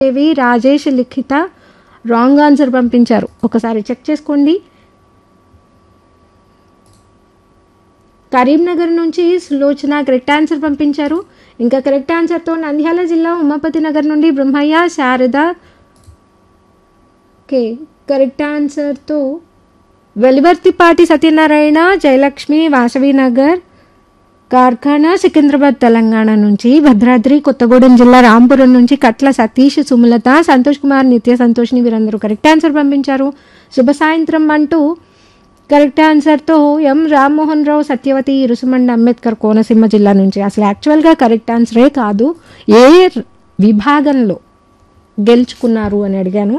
దేవి Rajesh Likhitha wrong answer పంపించారు ఒకసారి check చేసుకోండి కరీంనగర్ నుంచి సులోచన కరెక్ట్ ఆన్సర్ పంపించారు ఇంకా కరెక్ట్ ఆన్సర్తో నంద్యాల జిల్లా ఉమాపతి నగర్ నుండి బ్రహ్మయ్య శారద ఓకే కరెక్ట్ ఆన్సర్తో వెలివర్తిపాటి సత్యనారాయణ జయలక్ష్మి వాసవినగర్ కార్ఖానా సికింద్రాబాద్ తెలంగాణ నుంచి భద్రాద్రి కొత్తగూడెం జిల్లా రాంపురం నుంచి కట్ల సతీష్ సుమలత సంతోష్ కుమార్ నిత్య సంతోష్ని వీరందరూ కరెక్ట్ ఆన్సర్ పంపించారు శుభ సాయంత్రం అంటూ కరెక్ట్ ఆన్సర్తో ఎం రామ్మోహన్ రావు సత్యవతి ఇరుసుమండ అంబేద్కర్ కోనసీమ జిల్లా నుంచి అసలు యాక్చువల్గా కరెక్ట్ ఆన్సరే కాదు ఏ విభాగంలో గెలుచుకున్నారు అని అడిగాను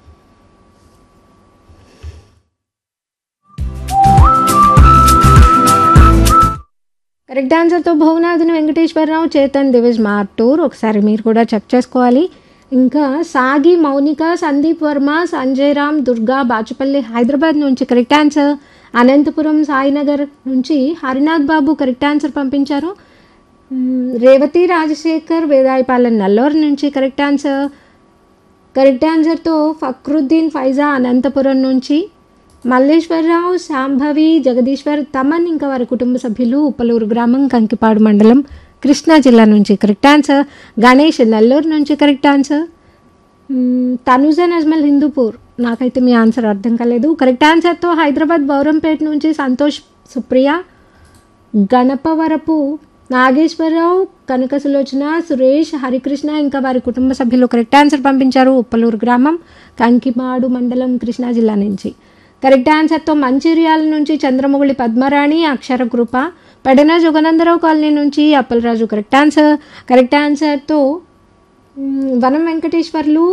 కరెక్ట్ ఆన్సర్తో భువనాథుని వెంకటేశ్వరరావు చేతన్ దివిజ్ మార్టూర్ ఒకసారి మీరు కూడా చెక్ చేసుకోవాలి ఇంకా సాగి మౌనిక సందీప్ వర్మ సంజయ్ రామ్ దుర్గా బాచుపల్లి హైదరాబాద్ నుంచి కరెక్ట్ ఆన్సర్ అనంతపురం సాయినగర్ నుంచి హరినాథ్ బాబు కరెక్ట్ ఆన్సర్ పంపించారు మ్, రేవతి రాజశేఖర్ వేదాయపాలెం నల్లూరు నుంచి కరెక్ట్ ఆన్సర్ కరెక్ట్ ఆన్సర్తో ఫక్రుద్దీన్ ఫైజా అనంతపురం నుంచి మల్లేశ్వరరావు శాంభవి జగదీశ్వర్ తమన్ ఇంకా వారి కుటుంబ సభ్యులు ఉప్పలూరు గ్రామం కంకిపాడు మండలం కృష్ణా జిల్లా నుంచి కరెక్ట్ ఆన్సర్ గణేష్ నెల్లూరు నుంచి కరెక్ట్ ఆన్సర్ మ్మ్, తనుజ నజ్మల్ హిందూపూర్ నాకైతే మీ ఆన్సర్ అర్థం కాలేదు కరెక్ట్ ఆన్సర్తో హైదరాబాద్ బౌరంపేట నుంచి సంతోష్ సుప్రియ గణపవరపు నాగేశ్వరరావు కనక సులోచన సురేష్ హరికృష్ణ ఇంకా వారి కుటుంబ సభ్యులు కరెక్ట్ ఆన్సర్ పంపించారు ఉప్పలూరు గ్రామం కంకిమాడు మండలం కృష్ణా జిల్లా నుంచి కరెక్ట్ ఆన్సర్తో మంచిర్యాల నుంచి చంద్రముగుళి పద్మరాణి అక్షర కృప పెడన జగనందరావు కాలనీ నుంచి అప్పలరాజు కరెక్ట్ ఆన్సర్ కరెక్ట్ ఆన్సర్తో మ్, వనం వెంకటేశ్వర్లు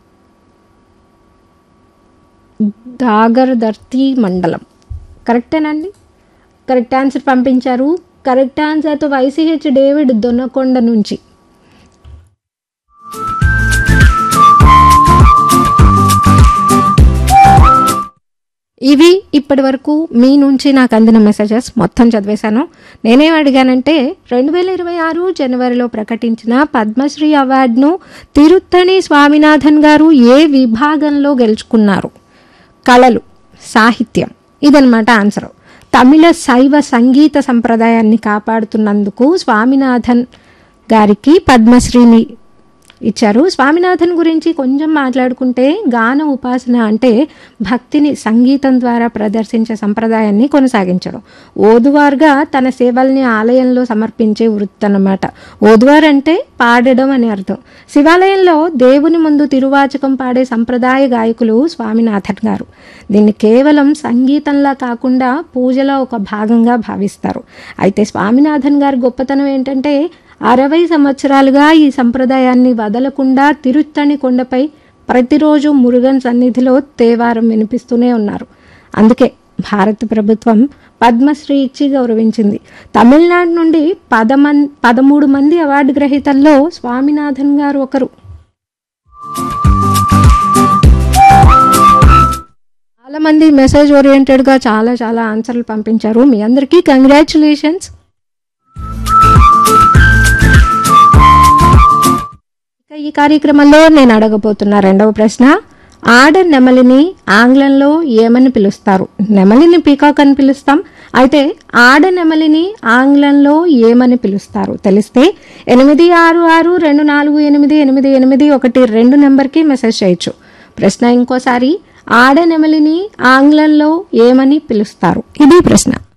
దాగర్దర్తి మండలం కరెక్టేనండి కరెక్ట్ ఆన్సర్ పంపించారు కరెక్ట్ ఆన్సర్తో వైసీహెచ్ డేవిడ్ దొన్నకొండ నుంచి ఇవి ఇప్పటి వరకు మీ నుంచి నాకు అందిన మెసేజెస్ మొత్తం చదివేశాను నేనేం అడిగానంటే రెండు వేల ఇరవై ఆరు జనవరిలో ప్రకటించిన పద్మశ్రీ అవార్డును తిరుత్తణి స్వామినాథన్ గారు ఏ విభాగంలో గెలుచుకున్నారు కళలు సాహిత్యం ఇదనమాట ఆన్సర్ తమిళ శైవ సంగీత సంప్రదాయాన్ని కాపాడుతున్నందుకు స్వామినాథన్ గారికి పద్మశ్రీని ఇచ్చారు స్వామినాథన్ గురించి కొంచెం మాట్లాడుకుంటే గాన ఉపాసన అంటే భక్తిని సంగీతం ద్వారా ప్రదర్శించే సంప్రదాయాన్ని కొనసాగించడం ఓదువార్గా తన సేవల్ని ఆలయంలో సమర్పించే వృత్తి అన్నమాట ఓదువార్ అంటే పాడడం అని అర్థం శివాలయంలో దేవుని ముందు తిరువాచకం పాడే సంప్రదాయ గాయకులు స్వామినాథన్ గారు దీన్ని కేవలం సంగీతంలా కాకుండా పూజలో ఒక భాగంగా భావిస్తారు అయితే స్వామినాథన్ గారి గొప్పతనం ఏంటంటే అరవై సంవత్సరాలుగా ఈ సంప్రదాయాన్ని వదలకుండా తిరుత్తణి కొండపై ప్రతిరోజు మురుగన్ సన్నిధిలో తేవారం వినిపిస్తూనే ఉన్నారు అందుకే భారత ప్రభుత్వం పద్మశ్రీ ఇచ్చి గౌరవించింది తమిళనాడు నుండి పదమన్ పదమూడు మంది అవార్డు గ్రహీతల్లో స్వామినాథన్ గారు ఒకరు చాలా మంది మెసేజ్ ఓరియంటెడ్గా చాలా చాలా ఆన్సర్లు పంపించారు మీ అందరికీ కంగ్రాచులేషన్స్ ఇక ఈ కార్యక్రమంలో నేను అడగబోతున్న రెండవ ప్రశ్న ఆడ నెమలిని ఆంగ్లంలో ఏమని పిలుస్తారు నెమలిని పీకాక్ అని పిలుస్తాం అయితే ఆడ నెమలిని ఆంగ్లంలో ఏమని పిలుస్తారు తెలిస్తే ఎనిమిది ఆరు ఆరు రెండు నాలుగు ఎనిమిది ఎనిమిది ఎనిమిది ఒకటి రెండు నెంబర్కి మెసేజ్ చేయొచ్చు ప్రశ్న ఇంకోసారి ఆడ నెమలిని ఆంగ్లంలో ఏమని పిలుస్తారు ఇది ప్రశ్న